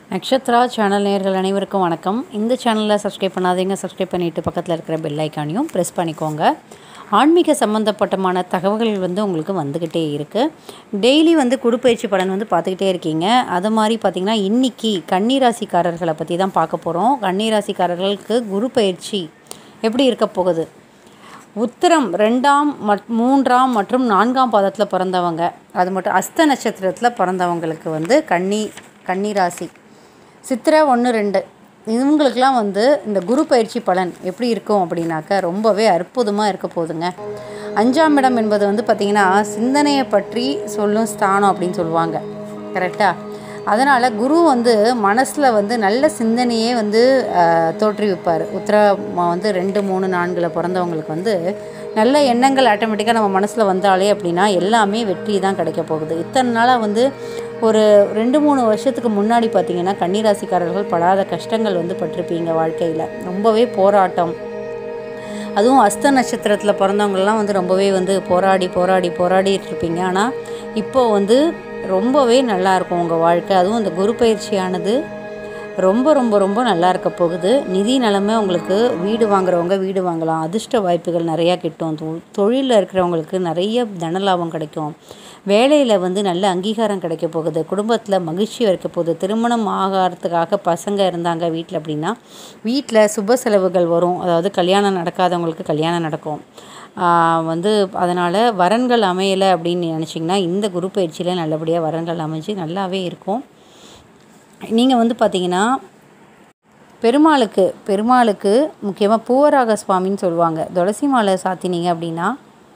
Nakshatra channel நேயர்கள் அனைவருக்கும் வணக்கம் இந்த சேனலில் சப்ஸ்கிரைப் பண்ணாதீங்க சப்ஸ்கிரைப் பண்ணிவிட்டு பக்கத்தில் இருக்கிற பெல் ஐக்கானையும் ப்ரெஸ் பண்ணிக்கோங்க ஆன்மீக சம்மந்தப்பட்டமான தகவல்கள் வந்து உங்களுக்கு வந்துக்கிட்டே இருக்குது டெய்லி வந்து குடுப்பயிற்சி பலன் வந்து பார்த்துக்கிட்டே இருக்கீங்க அது மாதிரி பார்த்திங்கன்னா இன்றைக்கி கன்னிராசிக்காரர்களை பற்றி தான் பார்க்க போகிறோம் கன்னிராசிக்காரர்களுக்கு குரு பயிற்சி எப்படி இருக்க போகுது உத்திரம் ரெண்டாம் மட் மூன்றாம் மற்றும் நான்காம் பாதத்தில் பிறந்தவங்க அது மட்டும் அஸ்த நட்சத்திரத்தில் பிறந்தவங்களுக்கு வந்து கன்னி கன்னிராசி சித்திரை ஒன்று ரெண்டு இவங்களுக்கெல்லாம் வந்து இந்த குரு பயிற்சி பலன் எப்படி இருக்கும் அப்படின்னாக்க ரொம்பவே அற்புதமாக இருக்க போகுதுங்க அஞ்சாம் இடம் என்பது வந்து பார்த்திங்கன்னா சிந்தனையை பற்றி சொல்லும் ஸ்தானம் அப்படின்னு சொல்லுவாங்க கரெக்டாக அதனால் குரு வந்து மனசில் வந்து நல்ல சிந்தனையே வந்து ஆஹ், தோற்றுவிப்பார் உத்தர ம- வந்து ரெண்டு மூணு நான்கில் பிறந்தவங்களுக்கு வந்து நல்ல எண்ணங்கள் ஆட்டோமேட்டிக்காக நம்ம மனசில் வந்தாலே அப்படின்னா எல்லாமே வெற்றி தான் கிடைக்க போகுது இத்தனை நாளாக வந்து ஒரு ரெண்டு மூணு வருஷத்துக்கு முன்னாடி பார்த்தீங்கன்னா கன்னிராசிக்காரர்கள் படாத கஷ்டங்கள் வந்து பட்டிருப்பீங்க வாழ்க்கையில் ரொம்பவே போராட்டம் அதுவும் அஸ்த நட்சத்திரத்தில் பிறந்தவங்கலாம் வந்து ரொம்பவே வந்து போராடி போராடி போராடிட்டு இருப்பீங்க ஆனால் இப்போது வந்து ரொம்பவே நல்லா இருக்கும் உங்கள் வாழ்க்கை அதுவும் இந்த குரு பயிற்சியானது ரொம்ப ரொம்ப ரொம்ப நல்லா இருக்க போகுது நிதி நிலைமை உங்களுக்கு வீடு வாங்குறவங்க வீடு வாங்கலாம் அதிர்ஷ்ட வாய்ப்புகள் நிறையா கிட்டும் தொ- தொழிலில் இருக்கிறவங்களுக்கு நிறைய தன லாபம் கிடைக்கும் வேலையில் வந்து நல்ல அங்கீகாரம் கிடைக்க போகுது குடும்பத்தில் மகிழ்ச்சி இருக்க போகுது திருமணம் ஆகிறதுக்காக பசங்க இருந்தாங்க வீட்டில் அப்படின்னா வீட்டில் சுப செலவுகள் வரும் அதாவது கல்யாணம் நடக்காதவங்களுக்கு கல்யாணம் நடக்கும் ஆஹ் வந்து அதனால் வரன்கள் அமையலை அப்படின்னு நினச்சிங்கன்னா இந்த குரு பயிற்சியில் நல்லபடியாக வரன்கள் அமைஞ்சு நல்லாவே இருக்கும் நீங்கள் வந்து பார்த்தீங்கன்னா பெருமாளுக்கு பெருமாளுக்கு முக்கியமாக பூவராக சுவாமின்னு சொல்லுவாங்க துளசி மாலை சாத்தினீங்க அப்படின்னா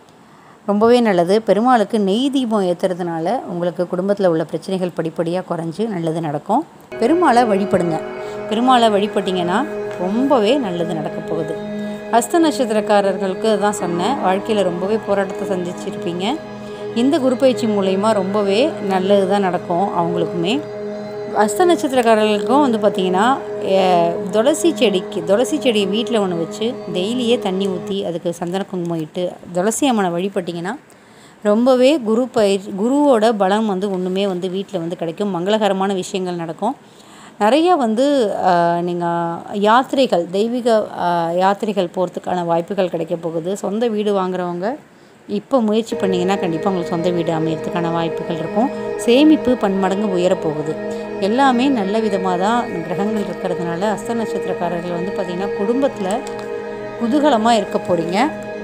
ரொம்பவே நல்லது பெருமாளுக்கு நெய் தீபம் ஏற்றுறதுனால உங்களுக்கு குடும்பத்தில் உள்ள பிரச்சனைகள் படிப்படியாக குறைஞ்சு நல்லது நடக்கும் பெருமாளை வழிபடுங்க பெருமாளை வழிபட்டீங்கன்னா ரொம்பவே நல்லது நடக்க போகுது அஸ்த நட்சத்திரக்காரர்களுக்கு தான் சொன்னேன் வாழ்க்கையில் ரொம்பவே போராட்டத்தை சந்திச்சிருப்பீங்க இந்த குரு பயிற்சி மூலயமா ரொம்பவே நல்லது தான் நடக்கும் அவங்களுக்குமே அஸ்த நட்சத்திரக்காரர்களுக்கும் வந்து பார்த்திங்கன்னா அஹ், துளசி செடிக்கு துளசி செடி வீட்டில் ஒன்று வச்சு டெய்லியே தண்ணி ஊற்றி அதுக்கு சந்தன குங்குமம் இட்டு துளசி அம்மனை வழிபட்டிங்கன்னா ரொம்பவே குரு பயிர் குருவோட பலம் வந்து ஒன்றுமே வந்து வீட்டில் வந்து கிடைக்கும் மங்களகரமான விஷயங்கள் நடக்கும் நிறைய வந்து நீங்கள் யாத்திரைகள் தெய்வீக அஹ், யாத்திரைகள் போகிறதுக்கான வாய்ப்புகள் கிடைக்க போகுது சொந்த வீடு வாங்குறவங்க இப்போ முயற்சி பண்ணிங்கன்னா கண்டிப்பாக உங்களுக்கு சொந்த வீடு அமையறதுக்கான வாய்ப்புகள் இருக்கும் சேமிப்பு பன்மடங்கு உயரப்போகுது எல்லாமே நல்ல விதமாக தான் கிரகங்கள் இருக்கிறதுனால அஸ்த நட்சத்திரக்காரர்கள் வந்து பார்த்திங்கன்னா குடும்பத்தில் குதூகலமாக இருக்க போகிறீங்க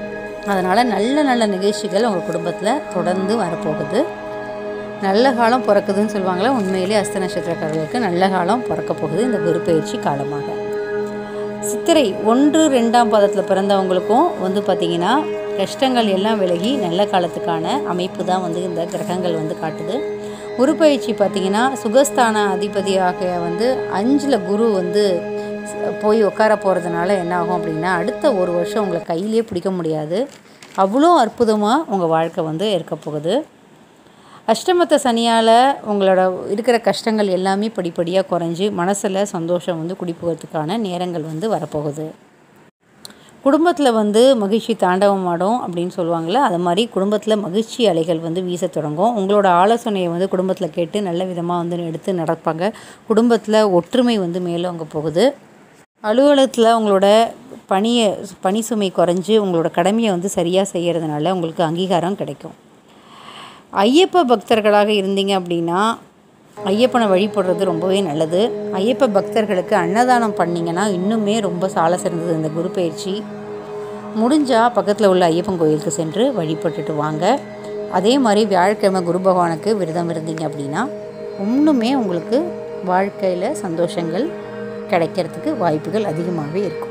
அதனால் நல்ல நல்ல நிகழ்ச்சிகள் உங்கள் குடும்பத்தில் தொடர்ந்து வரப்போகுது நல்ல காலம் பிறக்குதுன்னு சொல்லுவாங்களே உண்மையிலே அஸ்த நட்சத்திரக்காரர்களுக்கு நல்ல காலம் பிறக்க போகுது இந்த குரு பயிற்சி காலமாக சித்திரை ஒன்று ரெண்டாம் பாதத்தில் பிறந்தவங்களுக்கும் வந்து பார்த்திங்கன்னா கஷ்டங்கள் எல்லாம் விலகி நல்ல காலத்துக்கான அமைப்பு தான் வந்து இந்த கிரகங்கள் வந்து காட்டுது குரு பயிற்சி பார்த்திங்கன்னா சுகஸ்தான அதிபதியாக வந்து அஞ்சில் குரு வந்து ஸ்- போய் உட்கார போகிறதுனால என்ன ஆகும் அப்படின்னா அடுத்த ஒரு வருஷம் உங்களை கையிலே பிடிக்க முடியாது அவ்வளோ அற்புதமாக உங்கள் வாழ்க்கை வந்து இருக்க போகுது அஷ்டமத்த சனியால் உங்களோட இருக்கிற கஷ்டங்கள் எல்லாமே படிப்படியாக குறைஞ்சி மனசில் சந்தோஷம் வந்து குடிப்புகிறதுக்கான நேரங்கள் வந்து வரப்போகுது குடும்பத்தில் வந்து மகிழ்ச்சி தாண்டவம் ஆடும் அப்படின்னு சொல்லுவாங்கள்ல அது மாதிரி குடும்பத்தில் மகிழ்ச்சி அலைகள் வந்து வீசத் தொடங்கும் உங்களோட ஆலோசனையை வந்து குடும்பத்தில் கேட்டு நல்ல விதமாக வந்து எடுத்து நடப்பாங்க குடும்பத்தில் ஒற்றுமை வந்து மேலோங்க போகுது அலுவலகத்தில் உங்களோட பணியை பணி சுமை குறைஞ்சு உங்களோட கடமையை வந்து சரியாக செய்கிறதுனால உங்களுக்கு அங்கீகாரம் கிடைக்கும் ஐயப்ப பக்தர்களாக இருந்தீங்க அப்படின்னா ஐயப்பனை வழிபடுறது ரொம்பவே நல்லது ஐயப்ப பக்தர்களுக்கு அன்னதானம் பண்ணிங்கன்னா இன்னுமே ரொம்ப சால சிறந்தது இந்த குரு பயிற்சி முடிஞ்சால் பக்கத்தில் உள்ள ஐயப்பன் கோயிலுக்கு சென்று வழிபட்டுட்டு வாங்க அதே மாதிரி வியாழக்கிழமை குரு பகவானுக்கு விரதம் இருந்தீங்க அப்படின்னா இன்னுமே உங்களுக்கு வாழ்க்கையில் சந்தோஷங்கள் கிடைக்கிறதுக்கு வாய்ப்புகள் அதிகமாகவே இருக்கும்